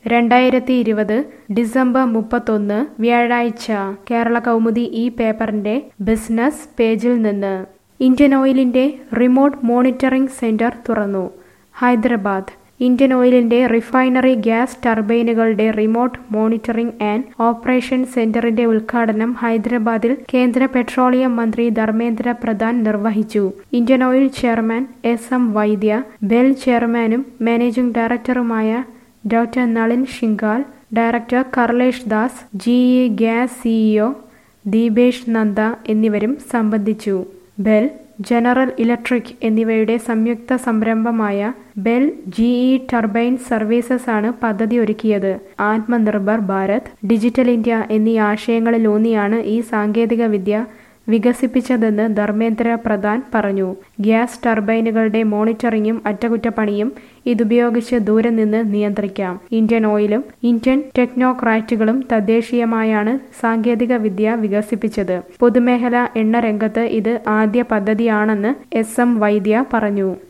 രണ്ടായിരത്തി ഇരുപത് ഡിസംബർ മുപ്പത്തൊന്ന് വ്യാഴാഴ്ച കേരള കൗമുദി ഈ പേപ്പറിന്റെ ബിസിനസ് പേജിൽ നിന്ന് ഇന്ത്യൻ ഓയിലിന്റെ റിമോട്ട് മോണിറ്ററിംഗ് സെന്റർ തുറന്നു ഹൈദരാബാദ് ഇന്ത്യൻ ഓയിലിന്റെ റിഫൈനറി ഗ്യാസ് ടർബൈനുകളുടെ റിമോട്ട് മോണിറ്ററിംഗ് ആൻഡ് ഓപ്പറേഷൻ സെന്ററിന്റെ ഉദ്ഘാടനം ഹൈദരാബാദിൽ കേന്ദ്ര പെട്രോളിയം മന്ത്രി ധർമ്മേന്ദ്ര പ്രധാൻ നിർവഹിച്ചു Indian oil chairman S M Vaidya BEL ചെയർമാനും മാനേജിംഗ് ഡയറക്ടറുമായ doctor Nalin Shinghal director Karlesh Das G E gas CEO Deepesh Nanda എന്നിവരും സംബന്ധിച്ചു ബെൽ ജനറൽ ഇലക്ട്രിക് എന്നിവയുടെ സംയുക്ത സംരംഭമായ ബെൽ ജിഇ ടർബൈൻ സർവീസസ് ആണ് പദ്ധതി ഒരുക്കിയത് ആത്മനിർഭർ ഭാരത് ഡിജിറ്റൽ ഇന്ത്യ എന്നീ ആശയങ്ങളിലൂന്നിയാണ് ഈ സാങ്കേതിക വിദ്യ വികസിപ്പിച്ചതെന്ന് ധർമ്മേന്ദ്ര പ്രധാൻ പറഞ്ഞു ഗ്യാസ് ടർബൈനുകളുടെ മോണിറ്ററിംഗും അറ്റകുറ്റപ്പണിയും ഇതുപയോഗിച്ച് ദൂരെ നിന്ന് നിയന്ത്രിക്കാം ഇന്ത്യൻ ഓയിലും ഇന്ത്യൻ ടെക്നോക്രാറ്റുകളും തദ്ദേശീയമായാണ് സാങ്കേതിക വിദ്യ വികസിപ്പിച്ചത് പൊതുമേഖലാ എണ്ണ രംഗത്ത് ഇത് ആദ്യ പദ്ധതിയാണെന്ന് എസ് എം വൈദ്യ പറഞ്ഞു